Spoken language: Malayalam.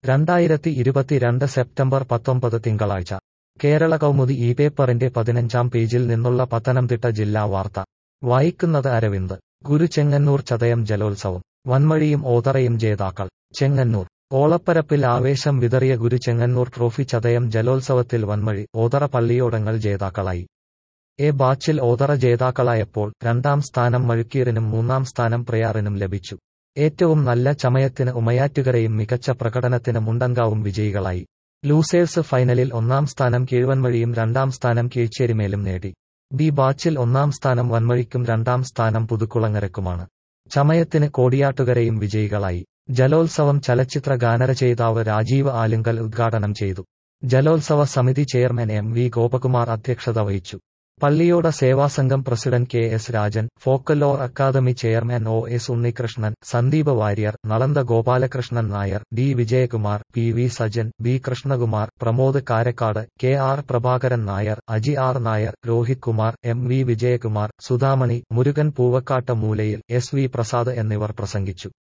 രണ്ടായിരത്തി ഇരുപത്തിരണ്ട് സെപ്റ്റംബർ പത്തൊമ്പത് തിങ്കളാഴ്ച കേരള കൗമുദി ഈ പേപ്പറിന്റെ പതിനഞ്ചാം പേജിൽ നിന്നുള്ള പത്തനംതിട്ട ജില്ലാ വാർത്ത വായിക്കുന്നത് അരവിന്ദ് ഗുരു ചെങ്ങന്നൂർ ചതയം ജലോത്സവം വൻമഴിയും ഓതറയും ജേതാക്കൾ ചെങ്ങന്നൂർ ഓളപ്പരപ്പിൽ ആവേശം വിതറിയ ഗുരു ചെങ്ങന്നൂർ ട്രോഫി ചതയം ജലോത്സവത്തിൽ വൻമഴി ഓതറ പള്ളിയോടങ്ങൾ ജേതാക്കളായി എ ബാച്ചിൽ ഓതറ ജേതാക്കളായപ്പോൾ രണ്ടാം സ്ഥാനം മഴുക്കീറിനും മൂന്നാം സ്ഥാനം പ്രയാറിനും ലഭിച്ചു ഏറ്റവും നല്ല ചമയത്തിന് ഉമയാറ്റുകരയും മികച്ച പ്രകടനത്തിന് മുണ്ടങ്കാവും വിജയികളായി ലൂസേഴ്സ് ഫൈനലിൽ ഒന്നാം സ്ഥാനം കീഴ്വൻമഴിയും രണ്ടാം സ്ഥാനം കീഴ്ച്ചേരിമേലും നേടി ബി ബാച്ചിൽ ഒന്നാം സ്ഥാനം വൻമഴിക്കും രണ്ടാം സ്ഥാനം പുതുക്കുളങ്ങരക്കുമാണ് ചമയത്തിന് കോടിയാട്ടുകരയും വിജയികളായി ജലോത്സവം ചലച്ചിത്ര ഗാനരചയിതാവ് രാജീവ് ആലുങ്കൽ ഉദ്ഘാടനം ചെയ്തു ജലോത്സവ സമിതി ചെയർമാൻ എം വി ഗോപകുമാർ അധ്യക്ഷത വഹിച്ചു Palliyoda Sevasangham president K S Rajan folklore academy chairman O S Unnikrishnan Sandeep Warrier Nalanda Gopalakrishnan Nair D Vijayakumar P V Sajan B Krishnakumar Pramod Karakkad K R Prabhakaran Nair Aji R Nair Rohit Kumar M V Vijayakumar Sudhamani Murugan Poovakkattu Moolayil S V Prasad എന്നിവർ പ്രസംഗിച്ചു